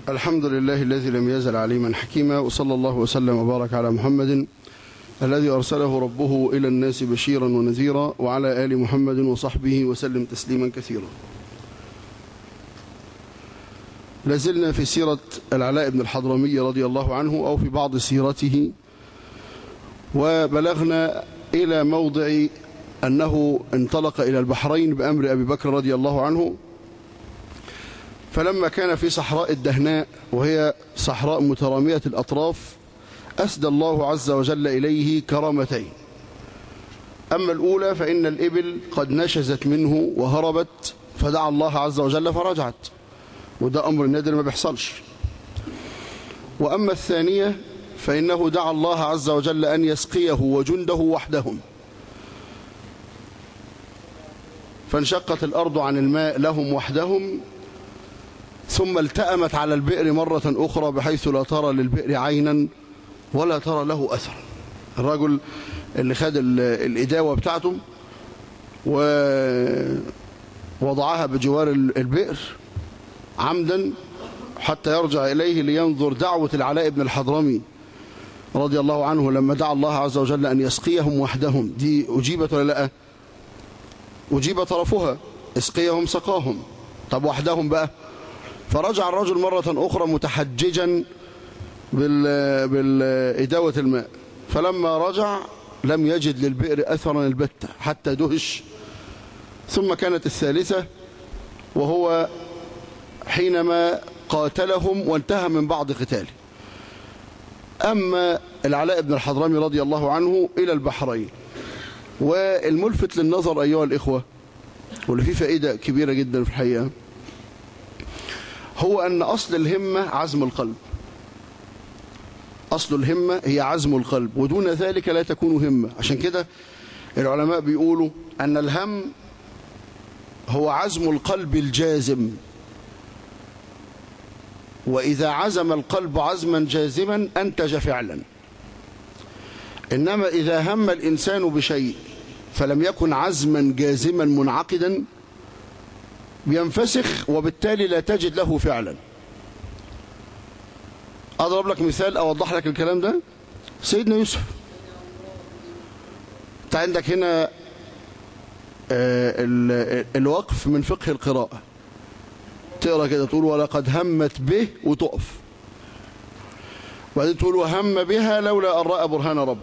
الحمد لله الذي لم يزل عليما حكيما وصلى الله وسلم وبارك على محمد الذي أرسله ربه إلى الناس بشيرا ونذيرا وعلى آل محمد وصحبه وسلم تسليما كثيرا لازلنا في سيرة العلاء بن الحضرمي رضي الله عنه أو في بعض سيرته وبلغنا إلى موضع أنه انطلق إلى البحرين بأمر أبي بكر رضي الله عنه فلما كان في صحراء الدهناء وهي صحراء مترامية الأطراف أسدى الله عز وجل إليه كرامتين أما الأولى فإن الإبل قد نشزت منه وهربت فدعا الله عز وجل فرجعت وده أمر نادر ما بيحصلش وأما الثانية فإنه دعا الله عز وجل أن يسقيه وجنده وحدهم فانشقت الأرض عن الماء لهم وحدهم ثم التأمت على البئر مرة أخرى بحيث لا ترى للبئر عينا ولا ترى له أثر الرجل اللي خد الإداوة بتاعته ووضعها بجوار البئر عمدا حتى يرجع إليه لينظر دعوة العلاء بن الحضرمي رضي الله عنه لما دعا الله عز وجل أن يسقيهم وحدهم دي أجيبت ولا لا أجيب طرفها اسقيهم سقاهم طب وحدهم بقى فرجع الرجل مرة أخرى متحججا بالإداوة الماء فلما رجع لم يجد للبئر أثرا البتة حتى دهش ثم كانت الثالثة وهو حينما قاتلهم وانتهى من بعض قتاله أما العلاء بن الحضرمي رضي الله عنه إلى البحرين والملفت للنظر أيها الإخوة واللي فيه فائدة كبيرة جدا في الحقيقة هو أن أصل الهمة عزم القلب أصل الهمة هي عزم القلب ودون ذلك لا تكون همة عشان كده العلماء بيقولوا أن الهم هو عزم القلب الجازم وإذا عزم القلب عزما جازما أنتج فعلا إنما إذا هم الإنسان بشيء فلم يكن عزما جازما منعقدا بينفسخ وبالتالي لا تجد له فعلا أضرب لك مثال أوضح لك الكلام ده سيدنا يوسف انت عندك هنا الوقف من فقه القراءة تقرأ كده تقول ولقد همت به وتقف وبعدين تقول وهم بها لولا أن رأى برهان رب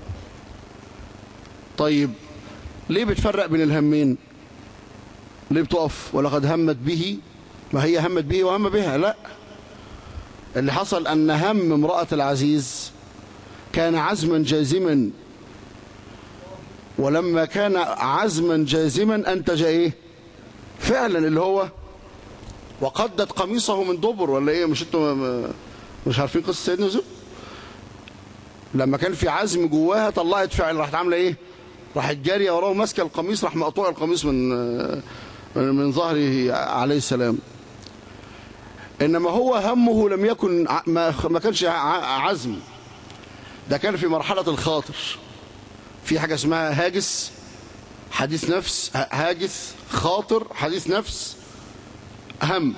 طيب ليه بتفرق بين الهمين ليه بتقف ولقد همت به ما هي همت به وهم بها لا اللي حصل أن هم امرأة العزيز كان عزما جازما ولما كان عزما جازما أنتج إيه فعلا اللي هو وقدت قميصه من دبر ولا إيه مش انتوا مش عارفين قصة سيدنا يوسف لما كان في عزم جواها طلعت فعل راحت عامله ايه راحت جاريه وراه ماسكه القميص راح مقطوع القميص من من ظهره عليه السلام انما هو همه لم يكن ما ما كانش عزم ده كان في مرحله الخاطر في حاجه اسمها هاجس حديث نفس هاجس خاطر حديث نفس هم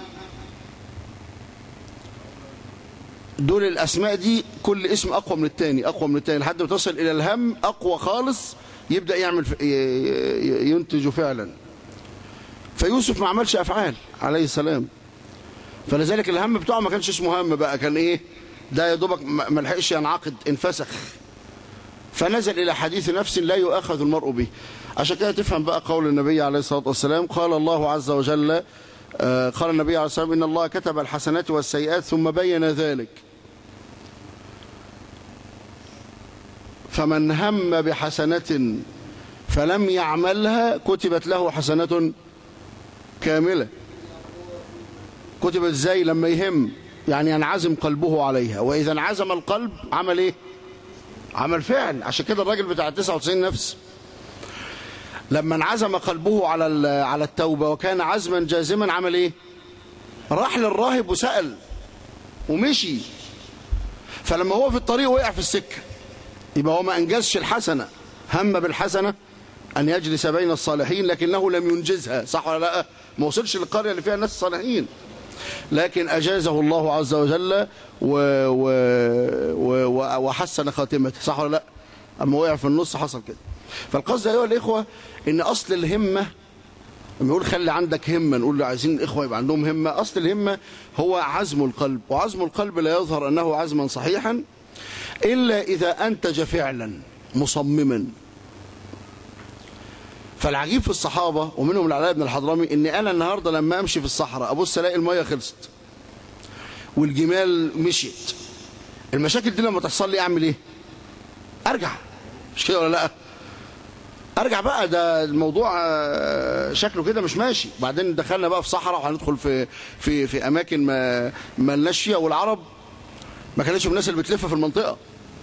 دول الأسماء دي كل اسم أقوى من التاني أقوى من التاني لحد ما تصل إلى الهم أقوى خالص يبدأ يعمل ينتج فعلا فيوسف ما عملش أفعال عليه السلام فلذلك الهم بتاعه ما كانش اسمه هم بقى كان إيه ده يا دوبك ما لحقش ينعقد انفسخ فنزل إلى حديث نفس لا يؤاخذ المرء به عشان كده تفهم بقى قول النبي عليه الصلاة والسلام قال الله عز وجل قال النبي عليه الصلاة والسلام إن الله كتب الحسنات والسيئات ثم بين ذلك فمن هم بحسنة فلم يعملها كتبت له حسنة كاملة كتبت ازاي لما يهم يعني ينعزم قلبه عليها وإذا انعزم القلب عمل ايه عمل فعل عشان كده الراجل بتاع 99 نفس لما انعزم قلبه على على التوبة وكان عزما جازما عمل ايه راح للراهب وسأل ومشي فلما هو في الطريق وقع في السكة يبقى هو ما انجزش الحسنة هم بالحسنة أن يجلس بين الصالحين لكنه لم ينجزها صح ولا لا ما وصلش للقرية اللي فيها الناس الصالحين لكن أجازه الله عز وجل و و و و وحسن خاتمته صح ولا لا أما وقع في النص حصل كده فالقصد أيها الإخوة إن أصل الهمة لما يقول خلي عندك همة نقول له عايزين الإخوة يبقى عندهم همة أصل الهمة هو عزم القلب وعزم القلب لا يظهر أنه عزما صحيحا إلا إذا أنتج فعلا مصمما فالعجيب في الصحابة ومنهم العلاء بن الحضرمي إن أنا النهاردة لما أمشي في الصحراء أبص ألاقي المية خلصت والجمال مشيت المشاكل دي لما تحصل لي أعمل إيه أرجع مش كده ولا لأ ارجع بقى ده الموضوع آه، شكله كده مش ماشي بعدين دخلنا بقى في صحراء وهندخل في في في اماكن ما ما لناش فيها والعرب ما كانتش من الناس اللي بتلف في المنطقه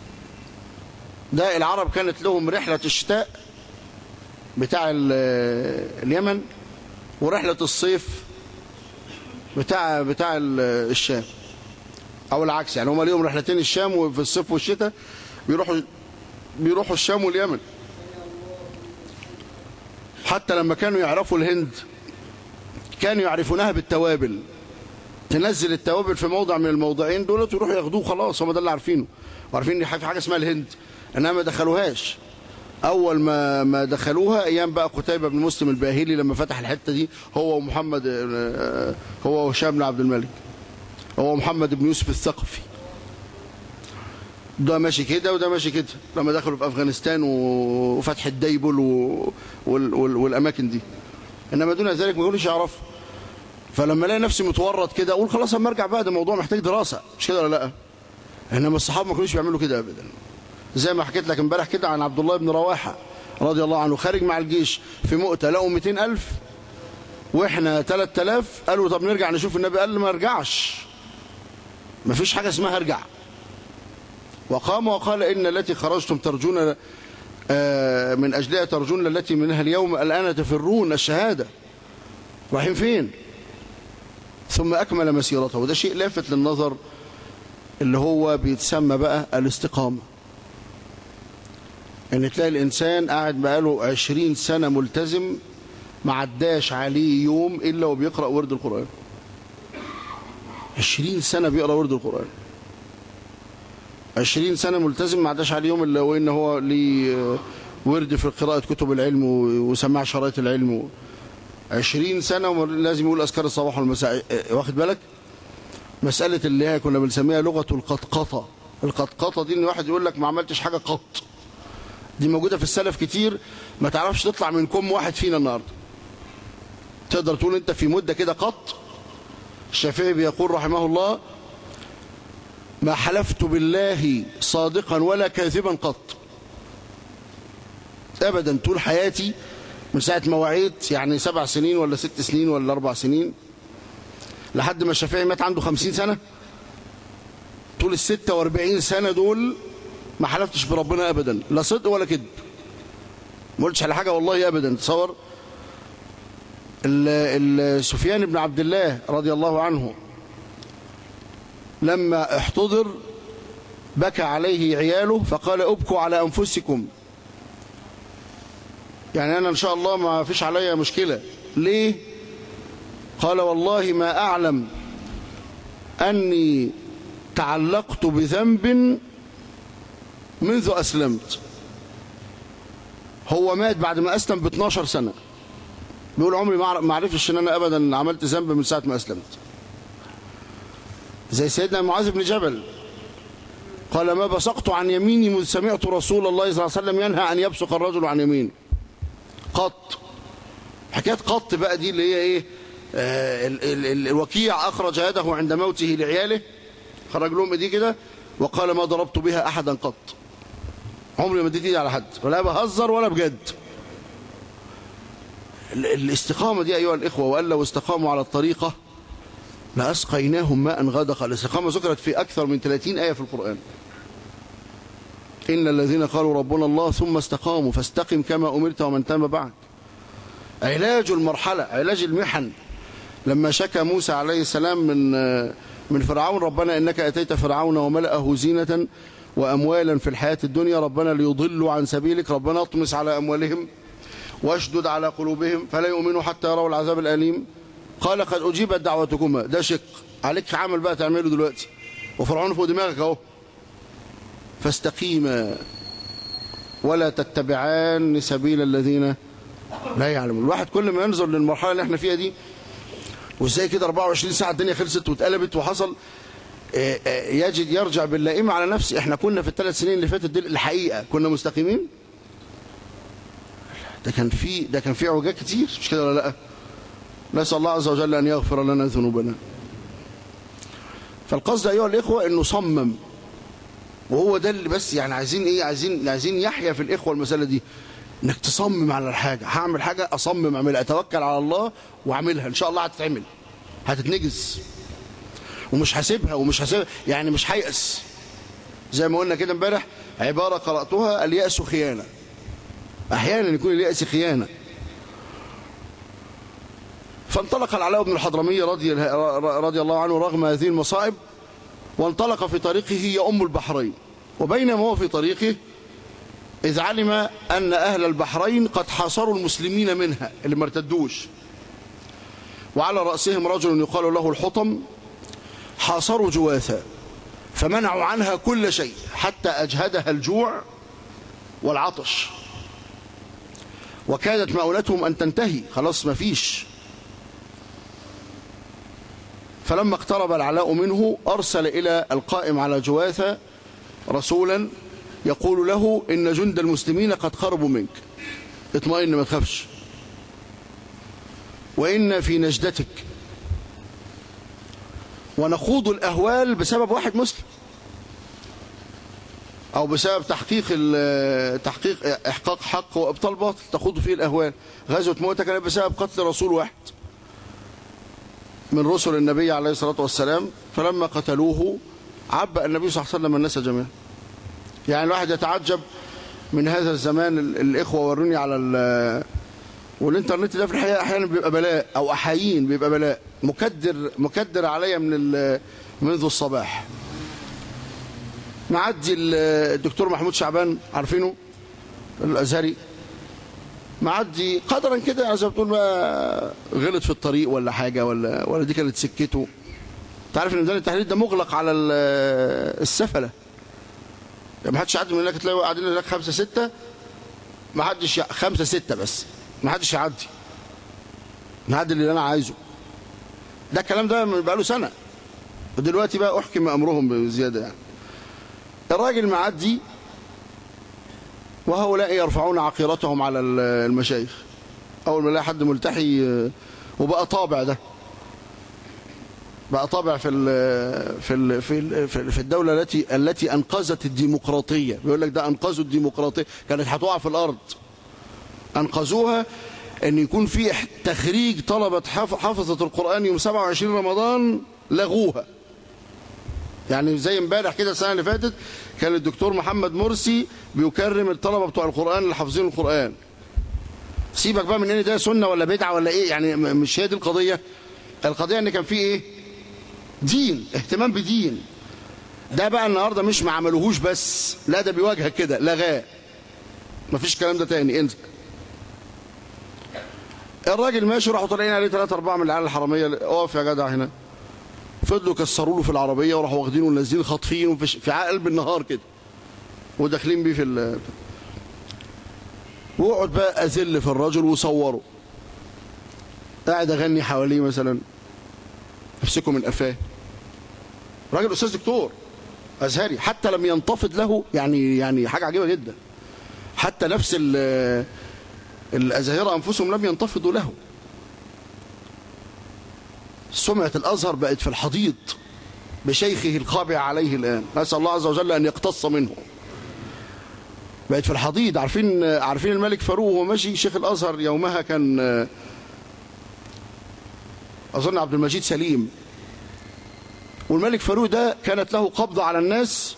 ده العرب كانت لهم رحله الشتاء بتاع ال- اليمن ورحله الصيف بتاع بتاع ال- الشام او العكس يعني هم ليهم رحلتين الشام وفي الصيف والشتاء بيروحوا بيروحوا الشام واليمن حتى لما كانوا يعرفوا الهند كانوا يعرفونها بالتوابل تنزل التوابل في موضع من الموضعين دولت ويروحوا ياخدوه خلاص هم ده اللي عارفينه وعارفين ان في حاجه اسمها الهند انها ما دخلوهاش اول ما ما دخلوها ايام بقى قتيبه بن مسلم الباهلي لما فتح الحته دي هو ومحمد آه، هو وهشام بن عبد الملك هو محمد بن يوسف الثقفي ده ماشي كده وده ماشي كده لما دخلوا في افغانستان و- وفتح الديبل و... وال... وال... والاماكن دي انما دون ذلك ما يقولش يعرفوا فلما الاقي نفسي متورط كده اقول خلاص اما ارجع بقى ده موضوع محتاج دراسه مش كده ولا لا انما الصحابه ما كانوش بيعملوا كده ابدا زي ما حكيت لك امبارح كده عن عبد الله بن رواحه رضي الله عنه خارج مع الجيش في مؤتة لقوا 200000 واحنا 3000 قالوا طب نرجع نشوف النبي قال ما ارجعش ما فيش حاجه اسمها ارجع وقام وقال إن التي خرجتم ترجون آه، من أجلها ترجون التي منها اليوم الآن تفرون الشهادة رايحين فين ثم أكمل مسيرته وده شيء لافت للنظر اللي هو بيتسمى بقى الاستقامة ان تلاقي الإنسان قاعد بقاله عشرين سنة ملتزم ما عداش عليه يوم إلا وبيقرأ ورد القرآن عشرين سنة بيقرأ ورد القرآن عشرين سنة ملتزم ما عداش عليه يوم إلا وإن هو ليه ورد في قراءة كتب العلم وسماع شرايط العلم عشرين سنة لازم يقول أذكار الصباح والمساء واخد بالك مسألة اللي هي كنا بنسميها لغة القطقطة القطقطة دي إن واحد يقول لك ما عملتش حاجة قط دي موجودة في السلف كتير ما تعرفش تطلع من كم واحد فينا النهاردة تقدر تقول أنت في مدة كده قط الشافعي بيقول رحمه الله ما حلفت بالله صادقا ولا كاذبا قط ابدا طول حياتي من ساعه ما وعيت يعني سبع سنين ولا ست سنين ولا اربع سنين لحد ما الشافعي مات عنده خمسين سنه طول الستة واربعين سنة دول ما حلفتش بربنا أبدا لا صدق ولا كذب ما قلتش على حاجة والله أبدا تصور ال- ال- سفيان بن عبد الله رضي الله عنه لما احتضر بكى عليه عياله فقال ابكوا على أنفسكم يعني أنا إن شاء الله ما فيش عليا مشكلة ليه قال والله ما أعلم أني تعلقت بذنب منذ أسلمت هو مات بعد ما أسلم ب 12 سنة بيقول عمري ما عرفتش ان انا ابدا عملت ذنب من ساعه ما اسلمت زي سيدنا معاذ بن جبل قال ما بصقت عن يميني مذ سمعت رسول الله صلى الله عليه وسلم ينهى ان يبصق الرجل عن يمينه قط حكايه قط بقى دي اللي هي ايه آه ال ال ال الوكيع اخرج يده عند موته لعياله خرج لهم دي كده وقال ما ضربت بها احدا قط عمري ما اديت ايدي على حد ولا بهزر ولا بجد الاستقامة دي أيها الإخوة وأن لو استقاموا على الطريقة لأسقيناهم ماء غدق الاستقامة ذكرت في أكثر من 30 آية في القرآن إن الذين قالوا ربنا الله ثم استقاموا فاستقم كما أمرت ومن تاب بعد علاج المرحلة علاج المحن لما شكى موسى عليه السلام من من فرعون ربنا إنك أتيت فرعون وملأه زينة وأموالا في الحياة الدنيا ربنا ليضلوا عن سبيلك ربنا اطمس على أموالهم واشدد على قلوبهم فلا يؤمنوا حتى يروا العذاب الأليم قال قد أجيبت دعوتكما ده شق عليك عمل بقى تعمله دلوقتي وفرعون فوق دماغك اهو فاستقيما ولا تتبعان سبيل الذين لا يعلمون الواحد كل ما ينظر للمرحلة اللي احنا فيها دي وازاي كده 24 ساعة الدنيا خلصت واتقلبت وحصل آه، آه، يجد يرجع باللائمة على نفسه احنا كنا في الثلاث سنين اللي فاتت دي الحقيقة كنا مستقيمين ده كان في ده كان في عوجات كتير مش كده ولا لا نسأل الله عز وجل أن يغفر لنا ذنوبنا فالقصد أيها الإخوة أنه صمم وهو ده اللي بس يعني عايزين إيه عايزين عايزين يحيى في الإخوة المسألة دي انك تصمم على الحاجة هعمل حاجة اصمم اعملها اتوكل على الله واعملها ان شاء الله هتتعمل هتتنجز ومش هسيبها ومش هسيبها يعني مش هيأس زي ما قلنا كده امبارح عبارة قرأتها اليأس خيانة احيانا يكون اليأس خيانة فانطلق العلاء بن الحضرمي رضي, رضي الله عنه رغم هذه المصائب وانطلق في طريقه هي أم البحرين وبينما هو في طريقه إذ علم أن أهل البحرين قد حاصروا المسلمين منها اللي ما ارتدوش وعلى رأسهم رجل يقال له الحطم حاصروا جواثا فمنعوا عنها كل شيء حتى أجهدها الجوع والعطش وكادت مؤونتهم أن تنتهي خلاص ما فيش فلما اقترب العلاء منه أرسل إلى القائم على جواثة رسولا يقول له إن جند المسلمين قد خربوا منك اطمئن ما تخافش وإن في نجدتك ونخوض الأهوال بسبب واحد مسلم أو بسبب تحقيق تحقيق إحقاق حق وإبطال باطل تخوض فيه الأهوال غزوة موتة كانت بسبب قتل رسول واحد من رسل النبي عليه الصلاة والسلام فلما قتلوه عبأ النبي صلى الله عليه وسلم الناس جميعا يعني الواحد يتعجب من هذا الزمان الإخوة وروني على والإنترنت ده في الحقيقة أحيانا بيبقى بلاء أو أحايين بيبقى بلاء مكدر مكدر عليا من منذ الصباح معدي الدكتور محمود شعبان عارفينه الأزهري معدي قدرا كده زي ما بتقول ما غلط في الطريق ولا حاجة ولا ولا دي كانت سكته تعرف ان ميدان التحرير ده مغلق على السفلة ما حدش يعدي من هناك تلاقي قاعدين هناك خمسة ستة ما حدش ي... خمسة ستة بس ما حدش يعدي نعدي اللي انا عايزه ده الكلام ده بقى له سنة ودلوقتي بقى احكم امرهم بزيادة يعني الراجل معدي وهؤلاء يرفعون عقيرتهم على المشايخ اول ما يلاقي حد ملتحي وبقى طابع ده بقى طابع في ال في ال في ال في الدولة التي التي أنقذت الديمقراطية بيقول لك ده أنقذوا الديمقراطية كانت هتقع في الأرض أنقذوها أن يكون في تخريج طلبة حفظة القرآن يوم 27 رمضان لغوها يعني زي امبارح كده السنة اللي فاتت كان الدكتور محمد مرسي بيكرم الطلبة بتوع القرآن اللي حافظين القرآن سيبك بقى من ان ده سنة ولا بدعة ولا ايه يعني مش هي دي القضية القضية ان كان في ايه دين اهتمام بدين ده بقى النهاردة مش ما عملوهوش بس لا ده بيواجهك كده لغاه مفيش الكلام ده تاني انسى الراجل ماشي راحوا طالعين عليه ثلاثة أربعة من العيال الحرامية اقف يا جدع هنا فضلوا كسروا له في العربية وراحوا واخدينه ونازلين خاطفينه في, في قلب النهار كده وداخلين بيه في ال واقعد بقى أذل في الرجل وصوره قاعد أغني حواليه مثلا امسكه من قفاه راجل أستاذ دكتور أزهري حتى لم ينتفض له يعني يعني حاجة عجيبة جدا حتى نفس الأزاهرة أنفسهم لم ينتفضوا له سمعة الأزهر بقت في الحضيض بشيخه القابع عليه الآن نسأل الله عز وجل أن يقتص منه بقت في الحضيض عارفين عارفين الملك فاروق وهو ماشي شيخ الأزهر يومها كان أظن عبد المجيد سليم والملك فاروق ده كانت له قبضة على الناس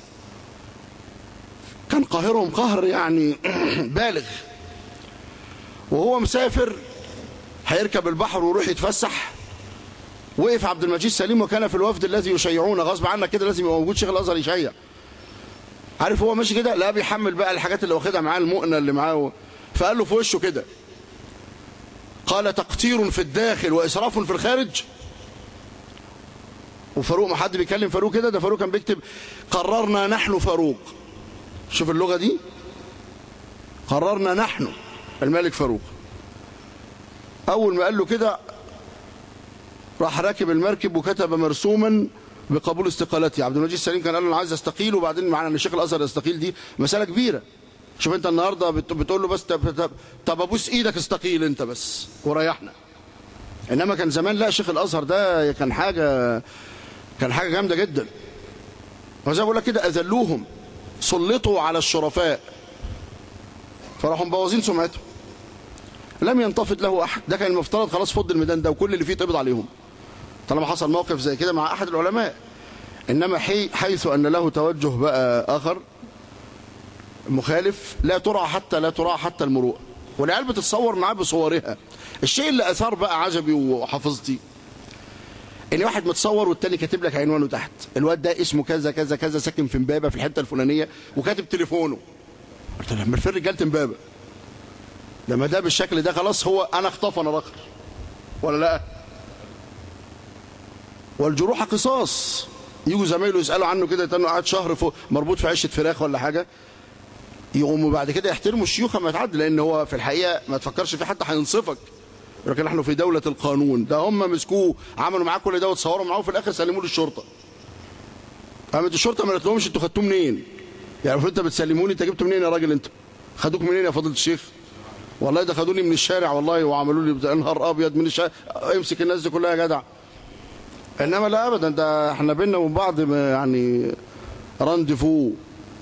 كان قاهرهم قهر يعني بالغ وهو مسافر هيركب البحر ويروح يتفسح وقف عبد المجيد سليم وكان في الوفد الذي يشيعون غصب عنك كده لازم يبقى موجود شيخ الازهر يشيع عارف هو ماشي كده لا بيحمل بقى الحاجات اللي واخدها معاه المؤنه اللي معاه فقال له في وشه كده قال تقتير في الداخل وإسراف في الخارج وفاروق ما حد بيكلم فاروق كده ده فاروق كان بيكتب قررنا نحن فاروق شوف اللغة دي قررنا نحن الملك فاروق أول ما قال له كده راح راكب المركب وكتب مرسوما بقبول استقالتي عبد المجيد السليم كان قال له انا عايز استقيل وبعدين معنا ان الشيخ الازهر يستقيل دي مساله كبيره شوف انت النهارده بت- بتقول له بس طب طب- طب ابوس ايدك استقيل انت بس وريحنا انما كان زمان لا شيخ الازهر ده كان حاجه كان حاجه جامده جدا فزي ما بقول لك كده اذلوهم سلطوا على الشرفاء فراحوا مبوظين سمعته لم ينتفض له احد ده كان المفترض خلاص فض الميدان ده وكل اللي فيه تقبض عليهم طالما حصل موقف زي كده مع احد العلماء انما حي حيث ان له توجه بقى اخر مخالف لا ترى حتى لا ترى حتى المروءه والعيال بتتصور معاه بصورها الشيء اللي اثار بقى عجبي وحفظتي ان واحد متصور والتاني كاتب لك عنوانه تحت الواد ده اسمه كذا كذا كذا ساكن في امبابه في الحته الفلانيه وكاتب تليفونه قلت له لما فين رجاله امبابه لما ده بالشكل ده خلاص هو انا اخطف انا رخر ولا لا والجروح قصاص يجوا زمايله يسالوا عنه كده يتنوا قاعد شهر فوق مربوط في عشه فراخ ولا حاجه يقوموا بعد كده يحترموا الشيوخ ما يتعدى لان هو في الحقيقه ما تفكرش في حد هينصفك لكن نحن في دوله القانون ده هم مسكوه عملوا معاه كل ده وتصوروا معاه وفي الاخر سلموه للشرطه قامت الشرطه ما قالتلهمش انتوا خدتوه منين يعني المفروض انت بتسلموني انت جبته منين يا راجل انت خدوك منين يا فضيله الشيخ والله ده خدوني من الشارع والله وعملوا لي بتاع نهار ابيض من الشارع امسك الناس دي كلها يا جدع انما لا ابدا ده احنا بينا وبين بعض ما يعني رانديفو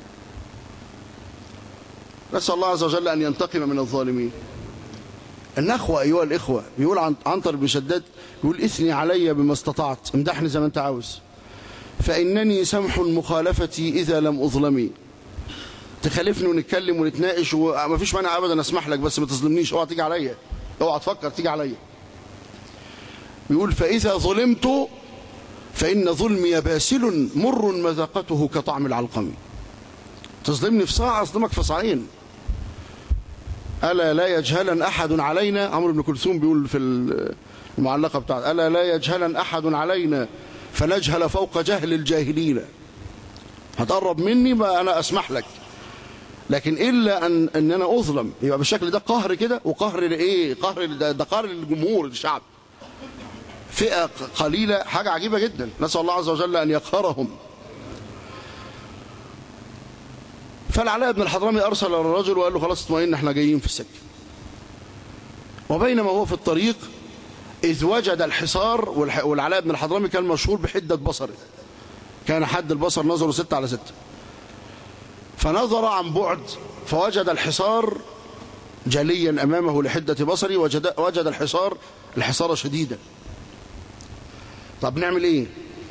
نسال الله عز وجل ان ينتقم من الظالمين النخوة أيها الإخوة بيقول عن عنتر بن شداد يقول اثني علي بما استطعت امدحني زي ما أنت عاوز فإنني سمح مخالفتي إذا لم أظلمي تخالفني ونتكلم ونتناقش وما فيش مانع أبدا أسمح لك بس ما تظلمنيش اوعى تيجي عليا اوعى تفكر تيجي عليا بيقول فإذا ظلمت فإن ظلمي باسل مر مذاقته كطعم العلقم تظلمني في صاع أصدمك في صاعين ألا لا يجهلا أحد علينا عمرو بن كلثوم بيقول في المعلقة بتاعته ألا لا يجهلا أحد علينا فنجهل فوق جهل الجاهلين هتقرب مني ما أنا أسمح لك لكن إلا أن, أن أنا أظلم يبقى بالشكل ده قهر كده وقهر لإيه قهر ده, ده قهر للجمهور الشعب فئة قليلة حاجة عجيبة جدا نسأل الله عز وجل أن يقهرهم فالعلاء بن الحضرمي أرسل الرجل وقال له خلاص اطمئن احنا جايين في السكة وبينما هو في الطريق إذ وجد الحصار والعلاء بن الحضرمي كان مشهور بحدة بصره كان حد البصر نظره ستة على ستة فنظر عن بعد فوجد الحصار جليا أمامه لحدة بصري وجد, وجد الحصار الحصار شديدا طب نعمل ايه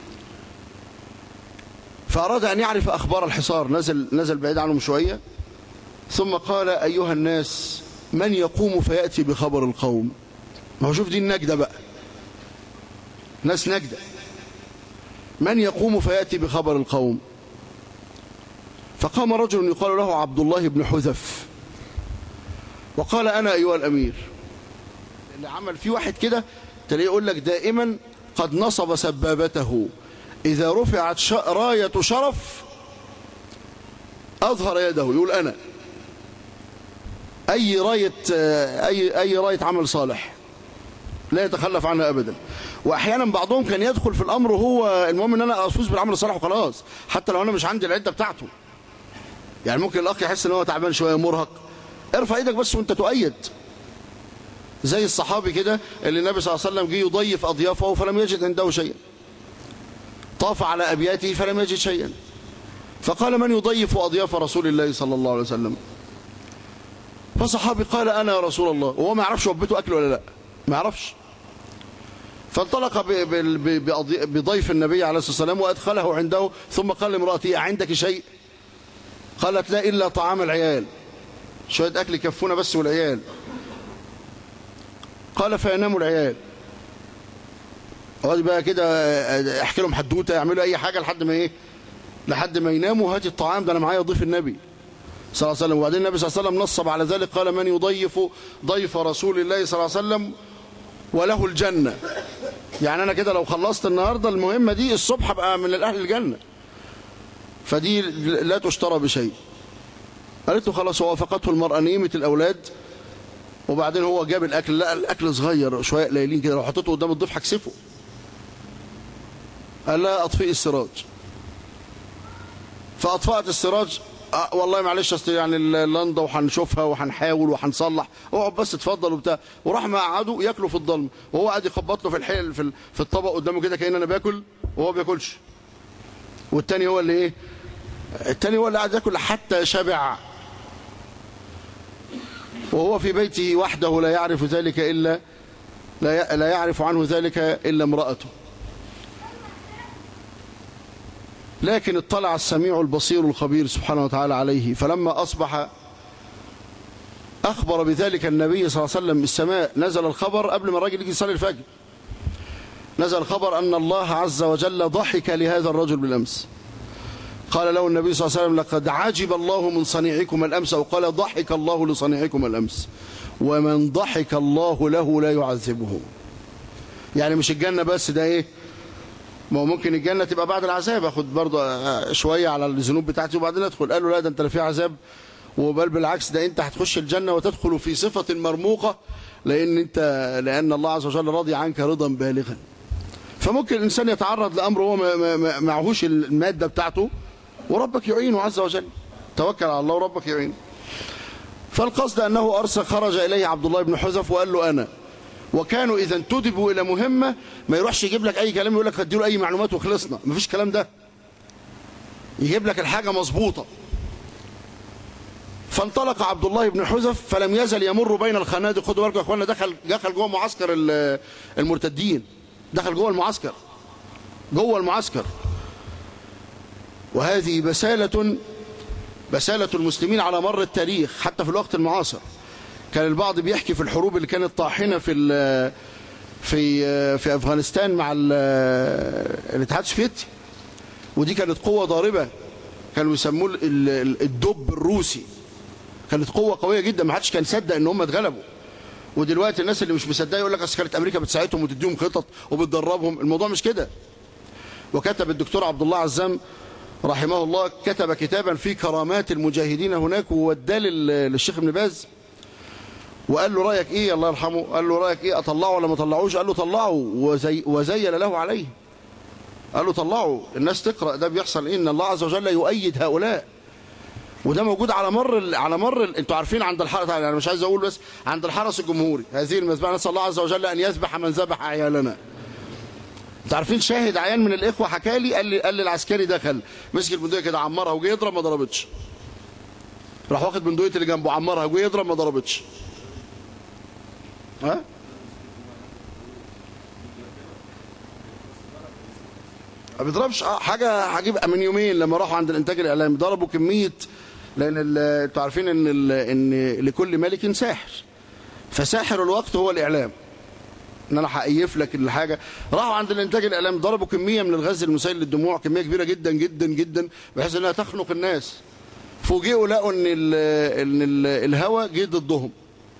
فأراد أن يعرف أخبار الحصار نزل, نزل بعيد عنهم شوية ثم قال أيها الناس من يقوم فيأتي بخبر القوم ما هو شوف دي النجدة بقى ناس نجدة من يقوم فيأتي بخبر القوم فقام رجل يقال له عبد الله بن حذف وقال أنا أيها الأمير اللي عمل فيه واحد كده تلاقيه يقول لك دائما قد نصب سبابته إذا رفعت ش... راية شرف أظهر يده يقول أنا أي راية أي أي راية عمل صالح لا يتخلف عنها أبدا وأحيانا بعضهم كان يدخل في الأمر وهو المهم إن أنا أفوز بالعمل الصالح وخلاص حتى لو أنا مش عندي العدة بتاعته يعني ممكن الأخ يحس إن هو تعبان شوية مرهق ارفع ايدك بس وانت تؤيد زي الصحابي كده اللي النبي صلى الله عليه وسلم جه يضيف أضيافه فلم يجد عنده شيئا طاف على أبياته فلم يجد شيئا فقال من يضيف أضياف رسول الله صلى الله عليه وسلم فصحابي قال أنا يا رسول الله وهو ما يعرفش وبته أكل ولا لا ما يعرفش فانطلق بضيف النبي عليه الصلاة والسلام وأدخله عنده ثم قال لامرأته عندك شيء قالت لا إلا طعام العيال شوية أكل يكفونا بس والعيال قال فينام العيال اقعدي بقى كده احكي لهم حدوته يعملوا اي حاجه لحد ما ايه لحد ما يناموا هاتي الطعام ده انا معايا ضيف النبي صلى الله عليه وسلم وبعدين النبي صلى الله عليه وسلم نصب على ذلك قال من يضيف ضيف رسول الله صلى الله عليه وسلم وله الجنة يعني أنا كده لو خلصت النهاردة المهمة دي الصبح أبقى من الأهل الجنة فدي لا تشترى بشيء قالت له خلاص وافقته المرأة نيمة الأولاد وبعدين هو جاب الأكل لا الأكل صغير شوية قليلين كده لو حطيته قدام الضيف هكسفه قال لا أطفئ السراج فأطفأت السراج أه والله معلش اصل يعني اللندا وهنشوفها وهنحاول وهنصلح اقعد بس اتفضل وبتاع وراح ما قعدوا ياكلوا في الضلمه وهو قاعد يخبط له في الحيل في, في الطبق قدامه كده كأن انا باكل وهو بياكلش والتاني هو اللي ايه التاني هو اللي قاعد ياكل حتى شبع وهو في بيته وحده لا يعرف ذلك إلا لا يعرف عنه ذلك إلا امرأته لكن اطلع السميع البصير الخبير سبحانه وتعالى عليه فلما أصبح أخبر بذلك النبي صلى الله عليه وسلم السماء نزل الخبر قبل ما الراجل يجي يصلي الفجر نزل الخبر أن الله عز وجل ضحك لهذا الرجل بالأمس قال له النبي صلى الله عليه وسلم لقد عجب الله من صنيعكم الأمس أو قال ضحك الله لصنيعكم الأمس ومن ضحك الله له لا يعذبه يعني مش الجنة بس ده ايه ما هو ممكن الجنة تبقى بعد العذاب اخد برضه شوية على الذنوب بتاعتي وبعدين ادخل قال له لا ده انت لا في عذاب وبل بالعكس ده انت هتخش الجنة وتدخل في صفة مرموقة لان انت لان الله عز وجل راضي عنك رضا بالغا فممكن الانسان يتعرض لامر هو معهوش المادة بتاعته وربك يعينه عز وجل توكل على الله وربك يعينه فالقصد أنه أرسل خرج إليه عبد الله بن حذف وقال له أنا وكانوا إذا انتدبوا إلى مهمة ما يروحش يجيب لك أي كلام يقول لك اديله أي معلومات وخلصنا ما فيش كلام ده يجيب لك الحاجة مظبوطة فانطلق عبد الله بن حذف فلم يزل يمر بين الخنادق خدوا بالكم يا اخوانا دخل دخل جوه معسكر المرتدين دخل جوه المعسكر جوه المعسكر وهذه بسالة بسالة المسلمين على مر التاريخ حتى في الوقت المعاصر كان البعض بيحكي في الحروب اللي كانت طاحنة في في في أفغانستان مع الاتحاد السوفيتي ودي كانت قوة ضاربة كانوا يسموه الدب الروسي كانت قوة قوية جدا ما حدش كان يصدق ان هم اتغلبوا ودلوقتي الناس اللي مش مصدقه يقول لك اصل كانت امريكا بتساعدهم وتديهم خطط وبتدربهم الموضوع مش كده وكتب الدكتور عبد الله عزام رحمه الله كتب كتابا في كرامات المجاهدين هناك ووداه للشيخ ابن باز وقال له رايك ايه الله يرحمه قال له رايك ايه اطلعه ولا ما طلعوش قال له طلعه وزي وزين له عليه قال له طلعه الناس تقرا ده بيحصل ايه ان الله عز وجل يؤيد هؤلاء وده موجود على مر ال... على مر ال... انتوا عارفين عند الحرس انا مش عايز اقول بس عند الحرس الجمهوري هذه المذبحه نسال الله عز وجل ان يذبح من ذبح عيالنا انتوا عارفين شاهد عيان من الاخوه حكى لي قال لي قال لي العسكري دخل مسك البندقيه كده عمرها وجه يضرب ما ضربتش راح واخد بندقيه اللي جنبه عمرها وجه يضرب ما ضربتش ها ما بيضربش اه حاجه هجيب من يومين لما راحوا عند الانتاج الاعلامي ضربوا كميه لان انتوا عارفين ان ان لكل ملك ساحر فساحر الوقت هو الاعلام ان انا هقيف لك الحاجه راحوا عند الانتاج الاعلامي ضربوا كميه من الغاز المسيل للدموع كميه كبيره جدا جدا جدا بحيث انها تخنق الناس فوجئوا لقوا ان ال ان ال الهواء جه ضدهم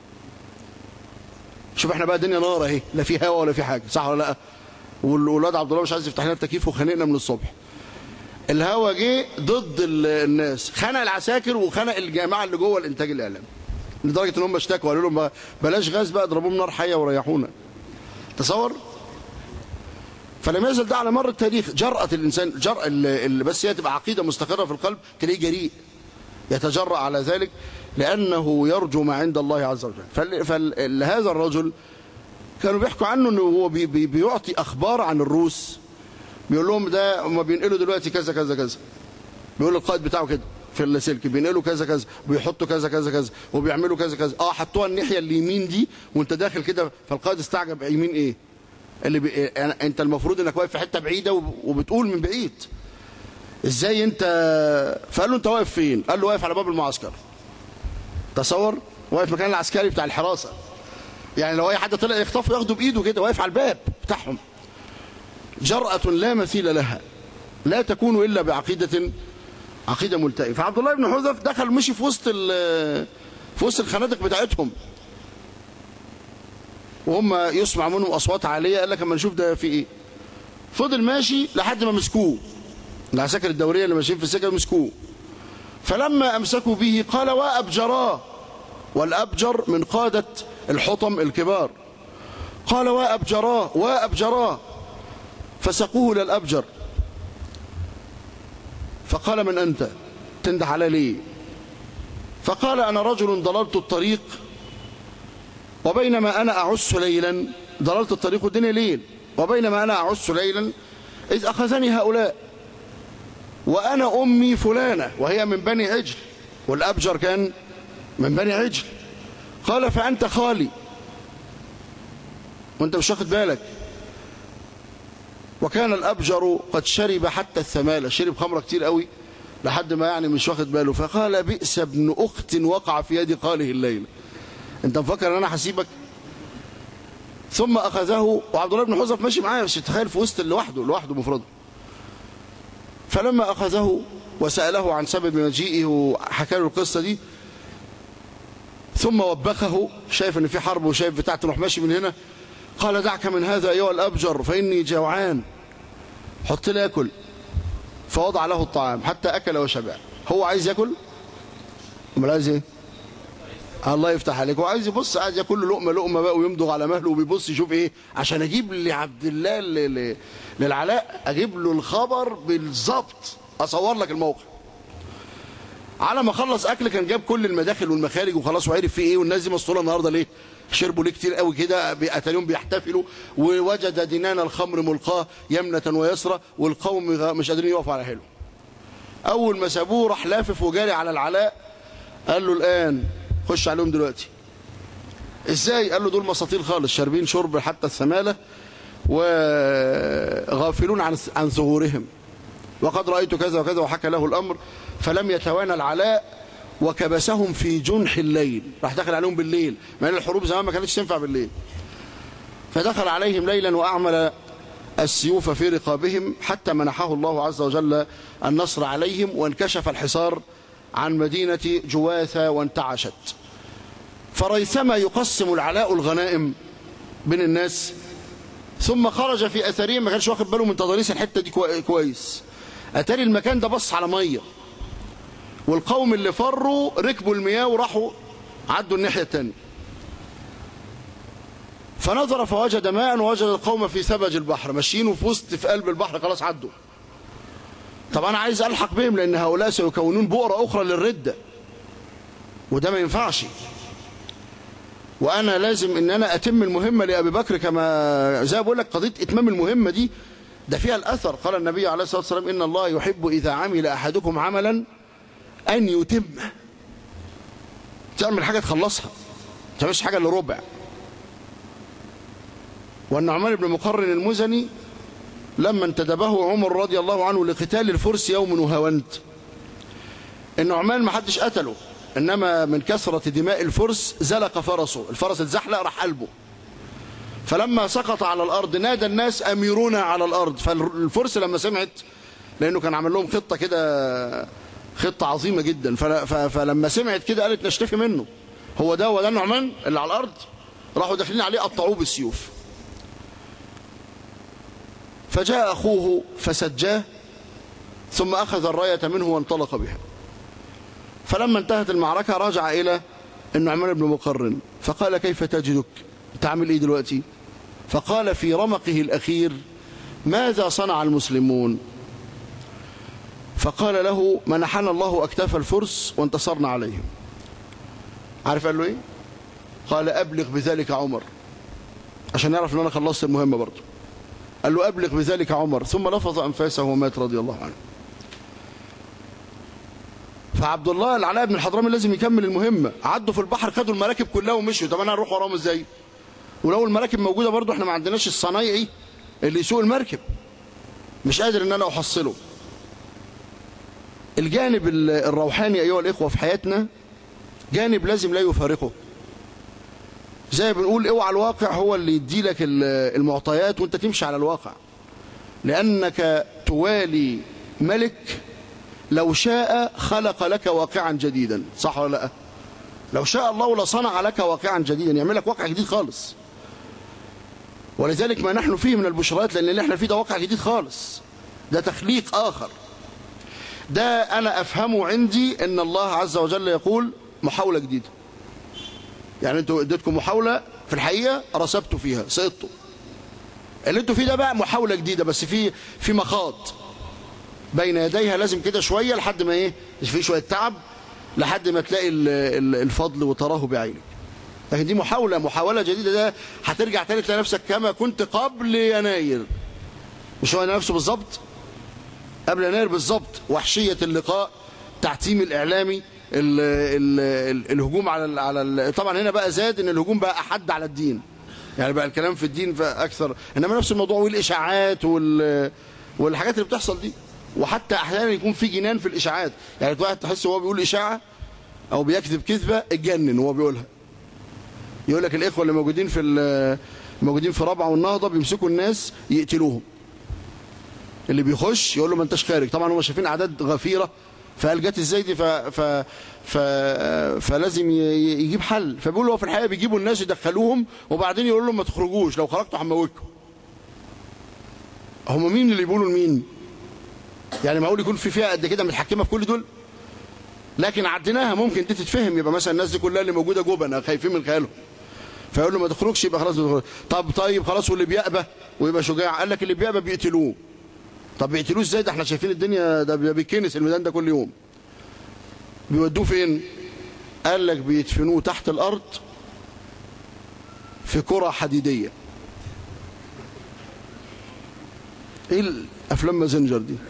شوف احنا بقى الدنيا نار اهي لا في هواء ولا في حاجه صح ولا لا والولاد عبد الله مش عايز يفتح لنا التكييف وخانقنا من الصبح الهوا جه ضد الناس خنق العساكر وخنق الجماعه اللي جوه الانتاج الاعلامي لدرجه ان هم اشتكوا قالوا لهم بلاش غاز بقى اضربوهم نار حيه وريحونا تصور فلم يزل ده على مر التاريخ جرأة الإنسان جرأة اللي بس هي تبقى عقيدة مستقرة في القلب تلاقيه جريء يتجرأ على ذلك لأنه يرجو ما عند الله عز وجل فهذا الرجل كانوا بيحكوا عنه انه هو بي بي بيعطي اخبار عن الروس بيقول لهم ده هم بينقلوا دلوقتي كذا كذا كذا بيقول القائد بتاعه كده في اللاسلك بينقلوا كذا كذا وبيحطوا كذا كذا كذا وبيعملوا كذا كذا اه حطوها الناحيه اليمين دي وانت داخل كده فالقائد استعجب يمين ايه اللي بي... انت المفروض انك واقف في حته بعيده وبتقول من بعيد ازاي انت فقال له انت واقف فين قال له واقف على باب المعسكر تصور واقف مكان العسكري بتاع الحراسه يعني لو اي حد طلع يخطفه ياخده بايده كده واقف على الباب بتاعهم جرأة لا مثيل لها لا تكون إلا بعقيدة عقيدة ملتئمة فعبد الله بن حذف دخل مشي في وسط ال- في وسط الخنادق بتاعتهم وهم يسمع منهم أصوات عالية قال لك اما نشوف ده في إيه فضل ماشي لحد ما مسكوه العساكر الدورية اللي ماشيين في السكة مسكوه فلما أمسكوا به قال وأبجراه والأبجر من قادة الحطم الكبار قال وأبجراه وأبجراه فسقوه للأبجر فقال من أنت تنده على ليه فقال أنا رجل ضللت الطريق وبينما أنا أعس ليلا ضللت الطريق والدنيا ليل وبينما أنا أعس ليلا إذ أخذني هؤلاء وأنا أمي فلانة وهي من بني عجل والأبجر كان من بني عجل قال فأنت خالي وانت مش واخد بالك وكان الأبجر قد شرب حتى الثمالة شرب خمرة كتير قوي لحد ما يعني مش واخد باله فقال بئس ابن أخت وقع في يد قاله الليل انت مفكر ان انا هسيبك ثم أخذه وعبد الله بن حذف ماشي معاه بس تخيل في وسط لوحده لوحده مفرده فلما أخذه وسأله عن سبب مجيئه وحكى له القصة دي ثم وبخه شايف ان في حرب وشايف بتاعته تروح ماشي من هنا قال دعك من هذا ايها الابجر فاني جوعان حط لي اكل فوضع له الطعام حتى اكل وشبع هو عايز ياكل امال عايز ايه الله يفتح عليك هو عايز يبص عايز ياكل له لقمه لقمه بقى ويمضغ على مهله وبيبص يشوف ايه عشان اجيب لعبد الله ل- ل- للعلاء اجيب له الخبر بالظبط اصور لك الموقع على ما خلص اكل كان جاب كل المداخل والمخارج وخلاص وعرف فيه ايه والناس دي مسطوله النهارده ليه شربوا ليه كتير قوي كده اتاريهم بيحتفلوا ووجد دينان الخمر ملقاه يمنة ويسرى والقوم غ- مش قادرين يقفوا على حيله اول ما سابوه راح لافف وجاري على العلاء قال له الان خش عليهم دلوقتي ازاي قال له دول مساطيل خالص شاربين شرب حتى الثماله وغافلون عن عن ثغورهم وقد رأيت كذا وكذا وحكى له الأمر فلم يتوانى العلاء وكبسهم في جنح الليل راح دخل عليهم بالليل مع ان الحروب زمان ما كانتش تنفع بالليل فدخل عليهم ليلا وأعمل السيوف في رقابهم حتى منحه الله عز وجل النصر عليهم وانكشف الحصار عن مدينة جواثة وانتعشت فريثما يقسم العلاء الغنائم بين الناس ثم خرج في أثرهم ما كانش واخد باله من تضاريس الحتة دي كوي- كويس أتاري المكان ده بص على مية والقوم اللي فروا ركبوا المياه وراحوا عدوا الناحية التانية فنظر فوجد ماء ووجد القوم في ثبج البحر ماشيين وفي وسط في قلب البحر خلاص عدوا طب أنا عايز ألحق بهم لأن هؤلاء سيكونون بؤرة أخرى للردة وده ما ينفعش وانا لازم ان انا اتم المهمه لابي بكر كما زي ما بقول لك قضيه اتمام المهمه دي ده فيها الاثر قال النبي عليه الصلاه والسلام ان الله يحب اذا عمل احدكم عملا ان يتمه تعمل حاجه تخلصها ما تعملش حاجه الا ربع والنعمان بن مقرن المزني لما انتدبه عمر رضي الله عنه لقتال الفرس يوم وهونت النعمان ما حدش قتله انما من كثرة دماء الفرس زلق فرسه الفرس اتزحلق راح قلبه فلما سقط على الارض نادى الناس اميرونا على الارض فالفرس لما سمعت لانه كان عامل لهم خطه كده خطه عظيمه جدا فل- ف- فلما سمعت كده قالت نشتفي منه هو ده هو ده النعمان اللي على الارض راحوا داخلين عليه قطعوه بالسيوف فجاء اخوه فسجاه ثم اخذ الرايه منه وانطلق بها فلما انتهت المعركة رجع إلى النعمان بن مقرن فقال كيف تجدك تعمل إيه دلوقتي فقال في رمقه الأخير ماذا صنع المسلمون فقال له منحنا الله أكتاف الفرس وانتصرنا عليهم عارف قال له إيه قال أبلغ بذلك عمر عشان يعرف أن أنا خلصت المهمة برضه قال له أبلغ بذلك عمر ثم لفظ أنفاسه ومات رضي الله عنه فعبد الله العلاء بن الحضرمي لازم يكمل المهمة عدوا في البحر خدوا المراكب كلها ومشوا طب انا هروح وراهم ازاي ولو المراكب موجودة برضو احنا ما عندناش الصنايعي اللي يسوق المركب مش قادر ان انا احصله الجانب ال- الروحاني ايها الاخوة في حياتنا جانب لازم لا يفارقه زي ما بنقول اوعى الواقع هو اللي يديلك ال- المعطيات وانت تمشي على الواقع لانك توالي ملك لو شاء خلق لك واقعا جديدا صح ولا لا لو شاء الله لصنع لك واقعا جديدا يعمل لك واقع جديد خالص ولذلك ما نحن فيه من البشرات لأن اللي احنا فيه ده واقع جديد خالص ده تخليق آخر ده أنا أفهمه عندي أن الله عز وجل يقول محاولة جديدة يعني انتوا اديتكم محاولة في الحقيقة رسبتوا فيها سقطتوا اللي انتوا فيه ده بقى محاولة جديدة بس في في مخاض بين يديها لازم كده شوية لحد ما ايه في شوية تعب لحد ما تلاقي الفضل وتراه بعينك لكن دي محاولة محاولة جديدة ده هترجع تاني تلاقي نفسك كما كنت قبل يناير مش هو نفسه بالظبط قبل يناير بالظبط وحشية اللقاء تعتيم الإعلامي ال ال ال الهجوم على ال على ال طبعا هنا بقى زاد ان الهجوم بقى أحد على الدين يعني بقى الكلام في الدين أكثر إنما نفس الموضوع والإشاعات وال والحاجات اللي بتحصل دي وحتى أحيانا يكون في جنان في الإشاعات يعني واحد تحس وهو بيقول إشاعة أو بيكذب كذبة اتجنن وهو بيقولها يقول لك الإخوة اللي موجودين في موجودين في رابعة والنهضة بيمسكوا الناس يقتلوهم اللي بيخش يقول له ما انتش خارج طبعا هم شايفين اعداد غفيره فقال جت ازاي دي ف... ف... ف... فلازم يجيب حل فبيقول هو في الحقيقه بيجيبوا الناس يدخلوهم وبعدين يقول لهم ما تخرجوش لو خرجتوا هموتكم هم مين اللي بيقولوا لمين يعني معقول يكون في فئه قد كده متحكمه في كل دول لكن عديناها ممكن دي تتفهم يبقى مثلا الناس دي كلها اللي موجوده جبنه خايفين من خيالهم فيقول له ما تخرجش يبقى خلاص بتخرج. طب طيب خلاص واللي بيأبى ويبقى شجاع قال لك اللي بيأبى بيقتلوه طب بيقتلوه ازاي ده احنا شايفين الدنيا ده بيكنس الميدان ده كل يوم بيودوه فين قال لك بيدفنوه تحت الارض في كرة حديدية ايه الافلام مازنجر دي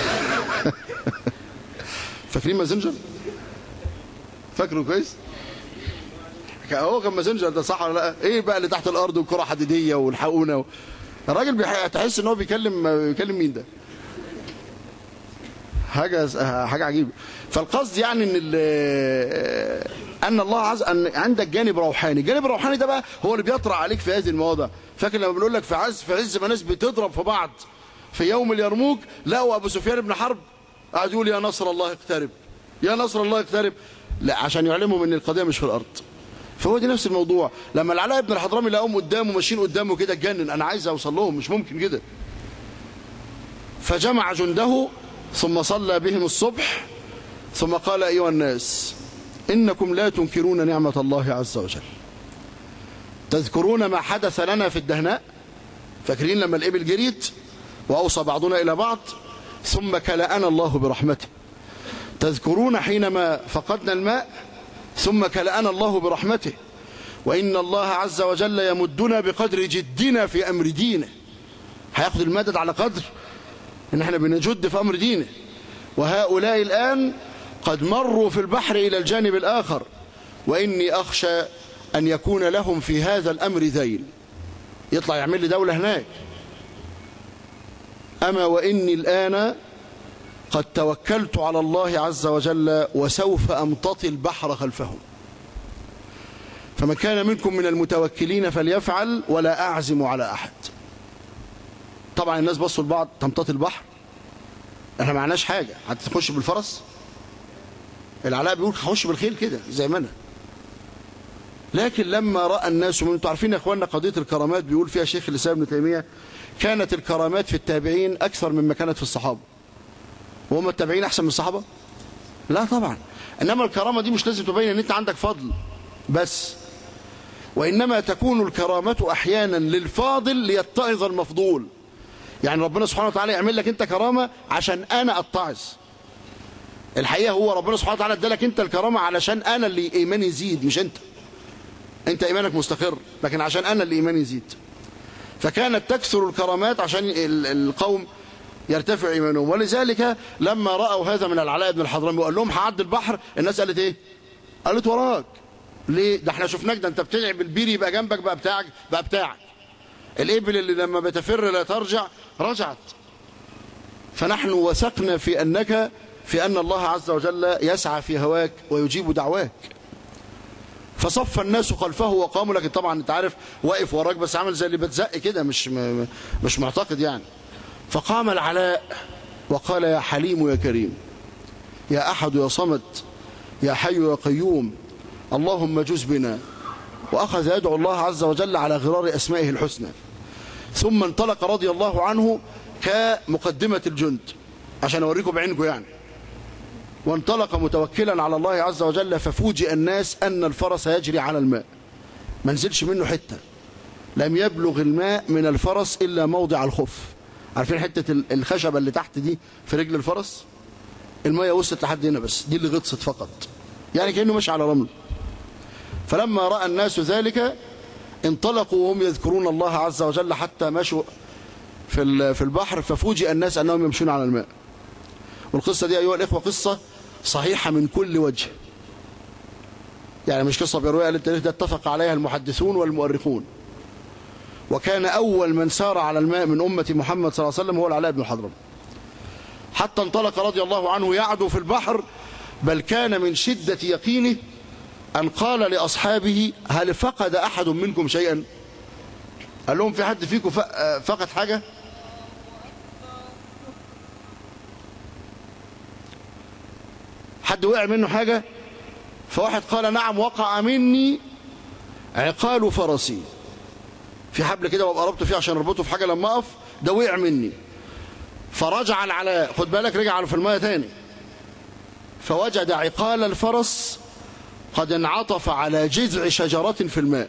فاكرين مازنجر فاكره كويس هو كان مازنجر ده صح ولا لا ايه بقى اللي تحت الارض وكرة حديدية والحقونا و... الراجل بيح... تحس ان هو بيكلم بيكلم مين ده حاجه حاجه عجيبه فالقصد يعني ان ان الله عز ان عندك جانب روحاني الجانب الروحاني ده بقى هو اللي بيطرح عليك في هذه المواضع فاكر لما بنقول لك في عز في عز ما ناس بتضرب في بعض في يوم اليرموك لقوا ابو سفيان بن حرب قعد يقول يا نصر الله اقترب يا نصر الله اقترب لا عشان يعلمهم ان القضيه مش في الارض فهو دي نفس الموضوع لما العلاء بن الحضرمي لقاهم قدامه ماشيين قدامه كده اتجنن انا عايز اوصل لهم مش ممكن كده فجمع جنده ثم صلى بهم الصبح ثم قال ايها الناس انكم لا تنكرون نعمه الله عز وجل تذكرون ما حدث لنا في الدهناء فاكرين لما الابل جريت واوصى بعضنا الى بعض ثم كلأنا الله برحمته تذكرون حينما فقدنا الماء ثم كلأنا الله برحمته وإن الله عز وجل يمدنا بقدر جدنا في أمر دينه هياخد المدد على قدر إن احنا بنجد في أمر دينه وهؤلاء الآن قد مروا في البحر إلى الجانب الآخر وإني أخشى أن يكون لهم في هذا الأمر ذيل يطلع يعمل لي دولة هناك أما وإني الآن قد توكلت على الله عز وجل وسوف أمتطي البحر خلفهم فمن كان منكم من المتوكلين فليفعل ولا أعزم على أحد طبعا الناس بصوا لبعض تمتطي البحر احنا معناش حاجة هتخش بالفرس العلاء بيقول هخش بالخيل كده زي ما انا لكن لما رأى الناس ومن انتوا عارفين يا اخواننا قضية الكرامات بيقول فيها شيخ الإسلام ابن تيمية كانت الكرامات في التابعين أكثر مما كانت في الصحابة وهم التابعين أحسن من الصحابة لا طبعا إنما الكرامة دي مش لازم تبين أن أنت عندك فضل بس وإنما تكون الكرامة أحيانا للفاضل ليتعظ المفضول يعني ربنا سبحانه وتعالى يعمل لك أنت كرامة عشان أنا أتعظ الحقيقة هو ربنا سبحانه وتعالى ادالك أنت الكرامة علشان أنا اللي إيماني يزيد مش أنت أنت إيمانك مستقر لكن عشان أنا اللي إيماني يزيد فكانت تكثر الكرامات عشان القوم يرتفع إيمانهم ولذلك لما رأوا هذا من العلاء بن الحضرمي وقال لهم هعدي البحر الناس قالت إيه قالت وراك ليه ده احنا شفناك ده انت بتلعب البير يبقى جنبك بقى بتاعك بقى بتاعك الإبل اللي لما بتفر لا ترجع رجعت فنحن وثقنا في أنك في أن الله عز وجل يسعى في هواك ويجيب دعواك فصف الناس خلفه وقاموا لكن طبعا انت عارف واقف وراك بس عامل زي اللي بتزق كده مش مش معتقد يعني فقام العلاء وقال يا حليم يا كريم يا أحد يا صمد يا حي يا قيوم اللهم جز بنا وأخذ يدعو الله عز وجل على غرار أسمائه الحسنى ثم انطلق رضي الله عنه كمقدمة الجند عشان أوريكم بعينكم يعني وانطلق متوكلا على الله عز وجل ففوجئ الناس أن الفرس يجري على الماء ما نزلش منه حتة لم يبلغ الماء من الفرس إلا موضع الخف عارفين حتة الخشبة اللي تحت دي في رجل الفرس المية وصلت لحد هنا بس دي اللي غطست فقط يعني كأنه ماشي على رمل فلما رأى الناس ذلك انطلقوا وهم يذكرون الله عز وجل حتى مشوا في في البحر ففوجئ الناس أنهم يمشون على الماء والقصة دي أيها الإخوة قصة صحيحة من كل وجه يعني مش قصة بيرويها للتاريخ ده اتفق عليها المحدثون والمؤرخون وكان أول من سار على الماء من أمة محمد صلى الله عليه وسلم هو العلاء بن الحضرم حتى انطلق رضي الله عنه يعدو في البحر بل كان من شدة يقينه أن قال لأصحابه هل فقد أحد منكم شيئا قال لهم في حد فيكم فقد حاجة حد وقع منه حاجة فواحد قال نعم وقع مني عقال فرسي في حبل كده وابقى ربطه فيه عشان اربطه في حاجة لما اقف ده وقع مني فرجع العلاء خد بالك رجع في الماء تاني فوجد عقال الفرس قد انعطف على جذع شجرة في الماء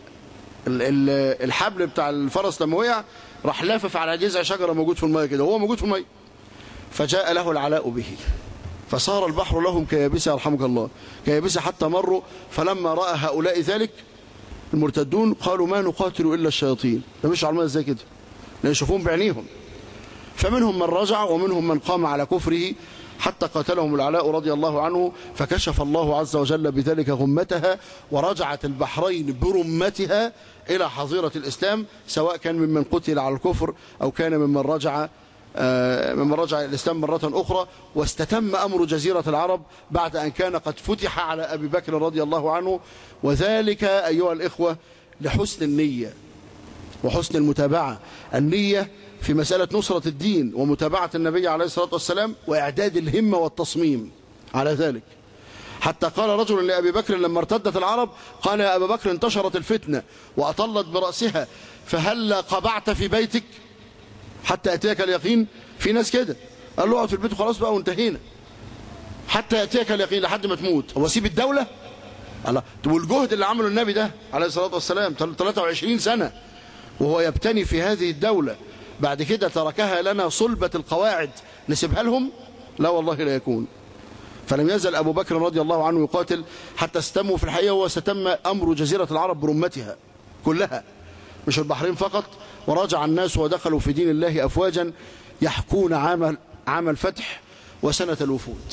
الحبل بتاع الفرس لما وقع راح لافف على جذع شجرة موجود في الماء كده وهو موجود في الماء فجاء له العلاء به فصار البحر لهم كيابسة يرحمك الله كيابسة حتى مروا فلما رأى هؤلاء ذلك المرتدون قالوا ما نقاتل إلا الشياطين ده مش على الماء ازاي كده لأن يشوفون بعينيهم فمنهم من رجع ومنهم من قام على كفره حتى قاتلهم العلاء رضي الله عنه فكشف الله عز وجل بذلك غمتها ورجعت البحرين برمتها إلى حظيرة الإسلام سواء كان ممن قتل على الكفر أو كان ممن رجع ممن رجع إلى الإسلام مرة أخرى واستتم أمر جزيرة العرب بعد أن كان قد فتح على أبي بكر رضي الله عنه وذلك أيها الإخوة لحسن النية وحسن المتابعة النية في مسألة نصرة الدين ومتابعة النبي عليه الصلاة والسلام وإعداد الهمة والتصميم على ذلك حتى قال رجل لأبي بكر لما ارتدت العرب قال يا أبا بكر انتشرت الفتنة وأطلت برأسها فهل قبعت في بيتك حتى يأتيك اليقين في ناس كده قال له اقعد في البيت وخلاص بقى وانتهينا حتى يأتيك اليقين لحد ما تموت هو سيب الدولة الله والجهد اللي عمله النبي ده عليه الصلاة والسلام 23 سنة وهو يبتني في هذه الدولة بعد كده تركها لنا صلبة القواعد نسيبها لهم لا والله لا يكون فلم يزل أبو بكر رضي الله عنه يقاتل حتى استموا في الحقيقة وستم أمر جزيرة العرب برمتها كلها مش البحرين فقط وراجع الناس ودخلوا في دين الله أفواجا يحكون عام عام الفتح وسنة الوفود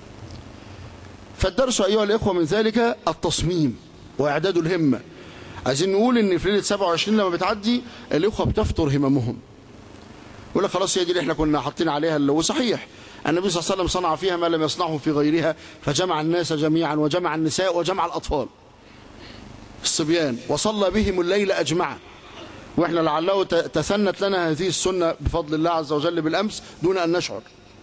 فالدرس أيها الإخوة من ذلك التصميم وإعداد الهمة عايزين نقول إن في ليلة 27 لما بتعدي الإخوة بتفطر هممهم يقول لك خلاص هي دي اللي احنا كنا حاطين عليها اللي وصحيح النبي صلى الله عليه وسلم صنع فيها ما لم يصنعه في غيرها فجمع الناس جميعا وجمع النساء وجمع الأطفال الصبيان وصلى بهم الليل أجمعا واحنا لعله تثنت لنا هذه السنة بفضل الله عز وجل بالأمس دون أن نشعر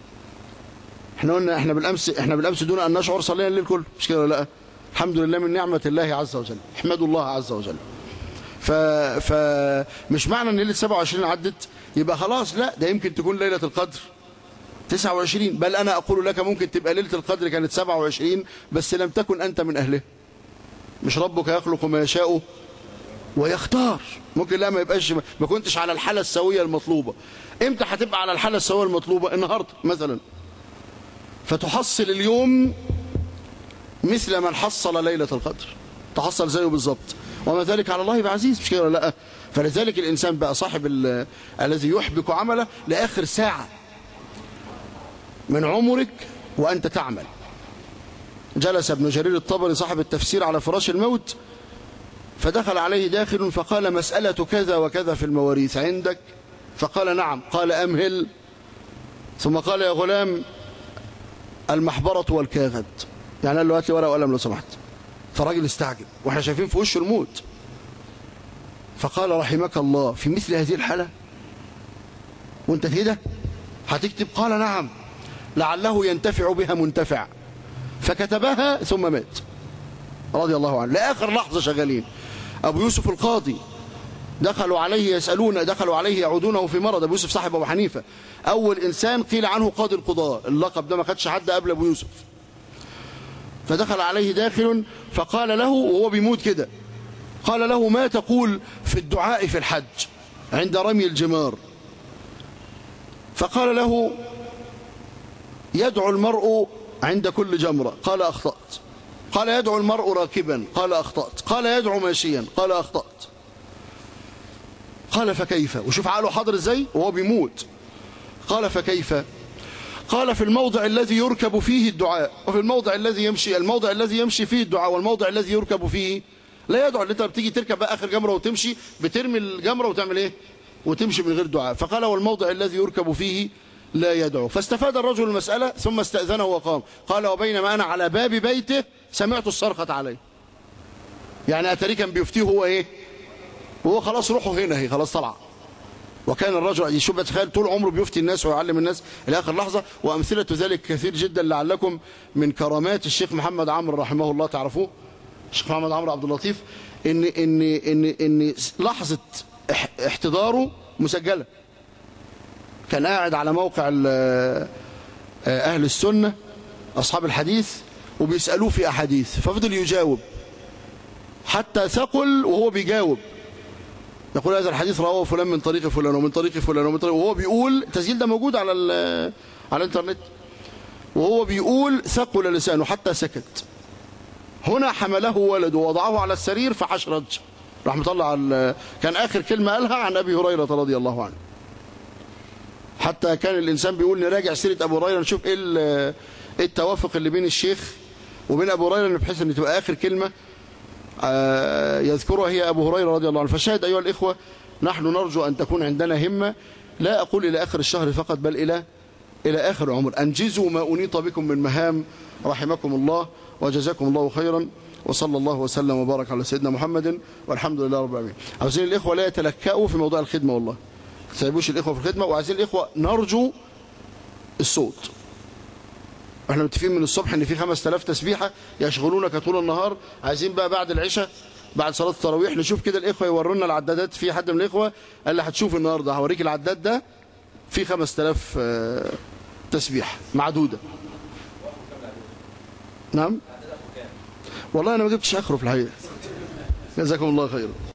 احنا قلنا احنا بالأمس احنا بالأمس دون أن نشعر صلينا الليل كله مش كده لا الحمد لله من نعمة الله عز وجل احمدوا الله عز وجل ف... فمش معنى ان ليله 27 عدت يبقى خلاص لا ده يمكن تكون ليله القدر 29 بل انا اقول لك ممكن تبقى ليله القدر كانت 27 بس لم تكن انت من اهله مش ربك يخلق ما يشاء ويختار ممكن لا ما يبقاش ما كنتش على الحاله السويه المطلوبه امتى هتبقى على الحاله السويه المطلوبه النهارده مثلا فتحصل اليوم مثل من حصل ليله القدر تحصل زيه بالظبط وما ذلك على الله بعزيز مش كده لا فلذلك الإنسان بقى صاحب الذي يحبك عمله لآخر ساعة من عمرك وأنت تعمل جلس ابن جرير الطبري صاحب التفسير على فراش الموت فدخل عليه داخل فقال مسألة كذا وكذا في المواريث عندك فقال نعم قال أمهل ثم قال يا غلام المحبرة والكاغد يعني قال له هات لي ورقة وقلم لو سمحت فالراجل استعجب واحنا شايفين في وشه الموت فقال رحمك الله في مثل هذه الحالة وانت كده هتكتب قال نعم لعله ينتفع بها منتفع فكتبها ثم مات رضي الله عنه لآخر لحظة شغالين أبو يوسف القاضي دخلوا عليه يسألون دخلوا عليه يعودونه في مرض أبو يوسف صاحب أبو حنيفة أول إنسان قيل عنه قاضي القضاء اللقب ده ما خدش حد قبل أبو يوسف فدخل عليه داخل فقال له وهو بيموت كده قال له ما تقول في الدعاء في الحج عند رمي الجمار فقال له يدعو المرء عند كل جمرة قال أخطأت قال يدعو المرء راكبا قال أخطأت قال يدعو ماشيا قال أخطأت قال فكيف وشوف عقله حاضر ازاي وهو بيموت قال فكيف قال في الموضع الذي يركب فيه الدعاء وفي الموضع الذي يمشي الموضع الذي يمشي فيه الدعاء والموضع الذي يركب فيه لا يدعو اللي انت بتيجي تركب بقى اخر جمره وتمشي بترمي الجمره وتعمل ايه وتمشي من غير دعاء فقال والموضع الذي يركب فيه لا يدعو فاستفاد الرجل المسألة ثم استأذنه وقام قال وبينما أنا على باب بيته سمعت الصرخة عليه يعني أتري كان بيفتيه هو إيه وهو خلاص روحه هنا هي خلاص طلع وكان الرجل يشوف تخيل طول عمره بيفتي الناس ويعلم الناس إلى آخر لحظة وأمثلة ذلك كثير جدا لعلكم من كرامات الشيخ محمد عمرو رحمه الله تعرفوه الشيخ محمد عمرو عبد اللطيف إن إن إن إن لحظة احتضاره مسجلة كان قاعد على موقع أهل السنة أصحاب الحديث وبيسألوه في أحاديث ففضل يجاوب حتى ثقل وهو بيجاوب يقول هذا الحديث رواه فلان من طريق فلان ومن طريق فلان ومن طريق وهو بيقول التسجيل ده موجود على على الانترنت وهو بيقول ثقل لسانه حتى سكت هنا حمله ولده ووضعه على السرير فحشرج راح مطلع كان آخر كلمة قالها عن أبي هريرة رضي الله عنه حتى كان الإنسان بيقول نراجع سيرة أبو هريرة نشوف إيه التوافق اللي بين الشيخ وبين أبو هريرة بحيث أن تبقى آخر كلمة يذكرها هي أبو هريرة رضي الله عنه فشاهد أيها الإخوة نحن نرجو أن تكون عندنا همة لا أقول إلى آخر الشهر فقط بل إلى إلى آخر العمر أنجزوا ما أنيط بكم من مهام رحمكم الله وجزاكم الله خيرا وصلى الله وسلم وبارك على سيدنا محمد والحمد لله رب العالمين عاوزين الإخوة لا يتلكأوا في موضوع الخدمة والله ما تسيبوش الإخوة في الخدمة وعايزين الإخوة نرجو الصوت احنا متفقين من الصبح ان في 5000 تسبيحة يشغلونك طول النهار عايزين بقى بعد العشاء بعد صلاة التراويح نشوف كده الإخوة يورونا العدادات في حد من الإخوة قال لي هتشوف النهاردة هوريك العداد ده في 5000 تسبيح معدودة نعم والله أنا ما جبتش آخره في الحقيقة جزاكم الله خيرا